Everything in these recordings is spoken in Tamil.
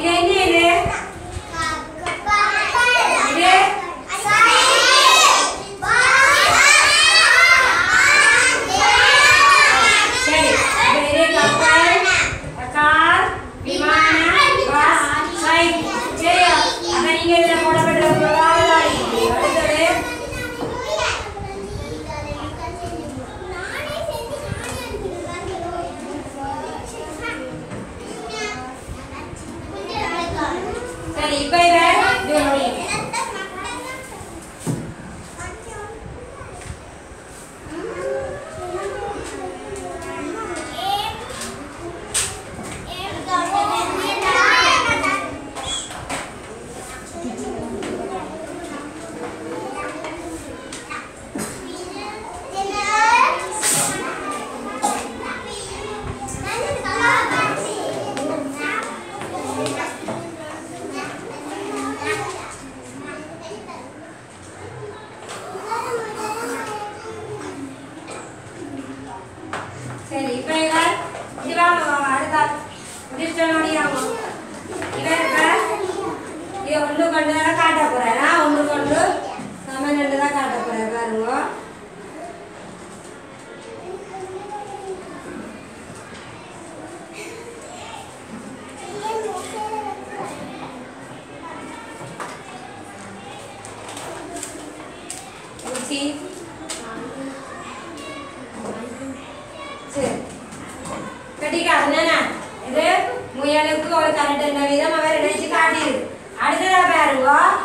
இது என்ன இது இது சரி அப்ப இது கப்பல் கார் விமானம் பஸ் சைக்கிள் சரியா அப்ப நீங்க இதுல போடப்பட்ட பிரகாரம் அடுத்தது சரி இப்ப இத இது முடியுங்க. சரி இப்ப இத இது வாங்க வாங்க அடுத்த முடிச்ச நோடியாங்க இத இப்ப இது ஒன்று கொண்டு தான் காட்ட போறேன் நான் ஒன்று கொண்டு சமன் ரெண்டு தான் காட்ட போறேன் பாருங்க ஊசி சரி கட்டிக்காதுண்ணா இது முயலுக்கு ஒரு கரண்ட் என்ன விதம் அவர் நினைச்சு காட்டிடுது அடுத்ததா பாருங்க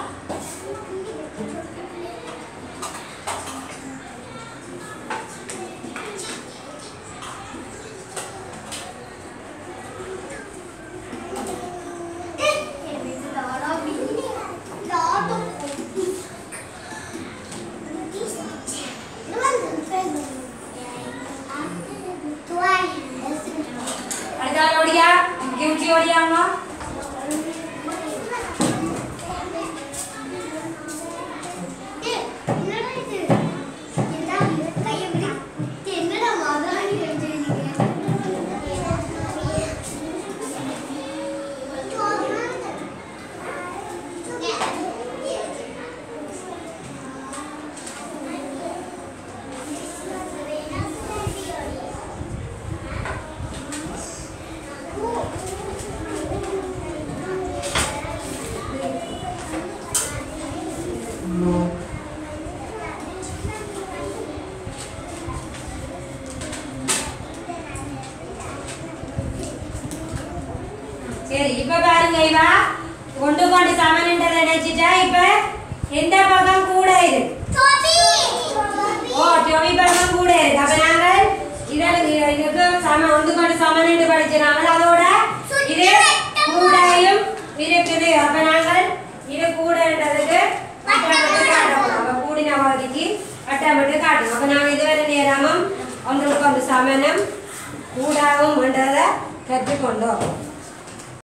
அடுத்த ஓடியா கிம்ச்சி ஓடியாமா சரி இப்ப பாருங்க இவா கொண்டு கொண்டு சமன்ன்றதை நினைச்சிட்டா இப்ப எந்த பக்கம் கூட இருக்கு ஓ டொமி பக்கம் கூட இருக்கு அப்ப நாங்கள் இதில் இதுக்கு சம ஒன்று கொண்டு சமன் படிச்சினாங்க அதோட இது கூடையும் இருக்குது அப்ப நாங்கள் இது கூடன்றதுக்கு அட்டை காட்டணும் அப்ப கூடின வகைக்கு அட்டை மட்டும் காட்டணும் அப்ப நாங்கள் இதுவரை நேரமும் ஒன்றுக்கு ஒன்று சமனம் கூடாகும் என்றதை கற்றுக்கொண்டோம்